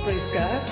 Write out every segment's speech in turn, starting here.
Praise God.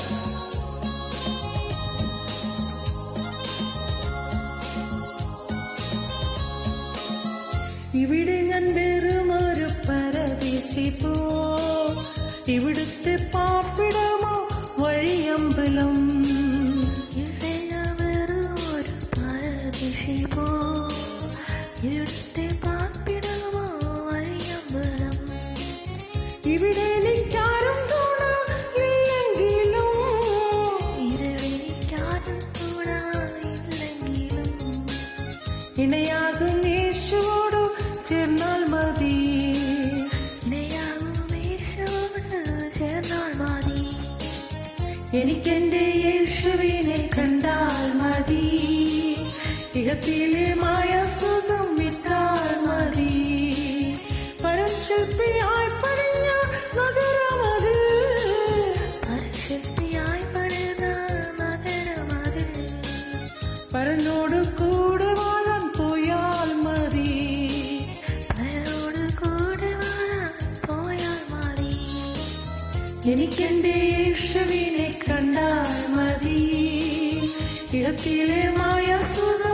ഇവിടെ ഞാൻ വെറുമൊരു പരദേശി പോ ഇവിടുത്തെ പാർപ്പിടമോ വഴിയമ്പലം ഇവിടെ ഞാൻ വെറുമൊരു പരദേശി പോ. ഇവിടുത്തെ പാർപ്പിടമോ വഴിയമ്പലം. ഇവിടെ എനിക്കാരും ഇല്ലെങ്കിലും ഇരവിളിക്കാരും കൂടായില്ലെങ്കിലും ഇണയാകും യേശുവോടു ചേർന്നാൽ മതി ഇണയാകും യേശുവിന് ചേർന്നാൽ മതി. എനിക്കെന്റെ യേശുവിനെ കണ്ടാൽ മതി ഇഹത്തിലെ മായ സുഖം വിട്ടാൽ മതി പരശില്പിയായി പണിഞ്ഞ നഗരമത് പരിശുദ്ധിയായി പണിത നഗരമതിൽ പരനോട് കൂടെ വാഴാൻ പോയാൽ മതി പലരോട് കൂടെ വരാൻ പോയാൽ മതി എനിക്കെന്റെ യേശുവിനെ കണ്ടാൽ മതി ഇഹത്തിലെ മായ സുഖം